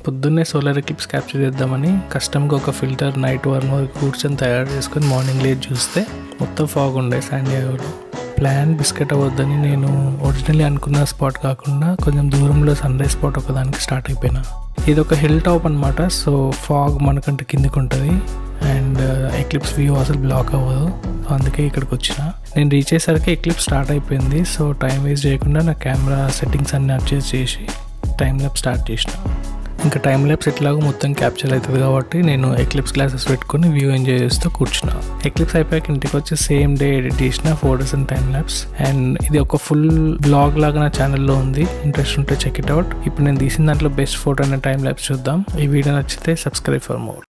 పొద్దున్నే solar eclipse capture చేద్దామని కస్టమ్గా ఒక ఫిల్టర్ నైట్ వన్ వరకు కూర్చొని తయారు చేసుకొని మార్నింగ్ లేట్ చూస్తే మొత్తం ఫాగ్ ఉండే శాండియాగోలో ప్లాన్ బిస్కెట్ అవ్వద్దని నేను ఒరిజినల్లీ అనుకున్న స్పాట్ కాకుండా కొంచెం దూరంలో సన్ రైజ్ స్పాట్ ఒకదానికి స్టార్ట్ అయిపోయినా ఇది ఒక హిల్ టాప్ అనమాట సో ఫాగ్ మనకంటే కిందికి ఉంటుంది అండ్ ఎక్లిప్స్ వ్యూ అసలు బ్లాక్ అవ్వదు సో అందుకే ఇక్కడికి వచ్చిన నేను రీచ్ అయ్యేసరికి ఎక్లిప్స్ స్టార్ట్ అయిపోయింది సో టైం వేస్ట్ చేయకుండా నా కెమెరా సెట్టింగ్స్ అన్ని అడ్జస్ట్ చేసి టైం ల్యాబ్ స్టార్ట్ చేసిన ఇంకా టైం ల్యాబ్స్ ఎట్లాగో మొత్తం క్యాప్చర్ అవుతుంది కాబట్టి నేను ఎక్లిప్స్ గ్లాసెస్ పెట్టుకొని వ్యూ ఎంజాయ్ చేస్తూ కూర్చున్నా ఎక్లిప్స్ అయిపోయాక ఇంటికి వచ్చి సేమ్ డే ఎడిట్ చేసిన photos and time lapses and ఇది ఒక ఫుల్ బ్లాగ్ లాగా నా ఛానల్లో ఉంది ఇంట్రెస్ట్ ఉంటే చెక్ ఇట్ అవుట్ ఇప్పుడు నేను తీసిన దాంట్లో best photo and time lapses చూద్దాం ఈ వీడియో నచ్చితే సబ్స్క్రైబ్ ఫర్ మోర్